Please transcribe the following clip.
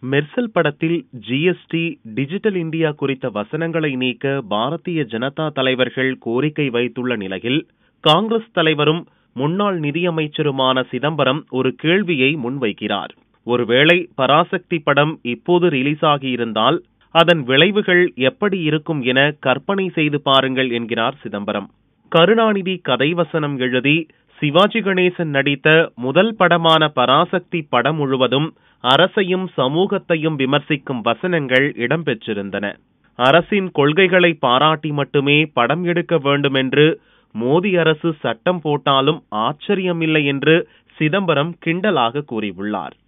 மெர்சல் படத்தில் GST digital India குறித்த வசனங்களை நீக்க பாரதிய ஜனதா தலைவர்கள் கோரிக்கை வைத்துள்ள நிலையில் காங்கிரஸ் தலைவரும் முன்னாள் நிதியமைச்சருமான சிதம்பரம் ஒரு கேள்வியை முன்வைக்கிறார் ஒருவேளை பராசக்தி படம் இப்போது ரிலீஸ் ஆகியிருந்தால் அதன் விளைவுகள் எப்படி இருக்கும் என கற்பனை செய்து பாருங்கள் என்கிறார் சிதம்பரம் கருணாநிதி கதைவசனம் எழுதி சிவாஜி கணேசன் நடித்த முதல் படமான பராசக்தி படம் முழுவதும் அரசையும் சமூகத்தையும் விமர்சிக்கும் வசனங்கள் இடம்பெற்றிருந்தன அரசின் கொள்கைகளை பாராட்டி மட்டுமே படம் எடுக்க வேண்டும் என்று மோடி அரசு சட்டம் போட்டாலும் ஆச்சரியமில்லை என்று சிதம்பரம் கிண்டலாக கூறியுள்ளார்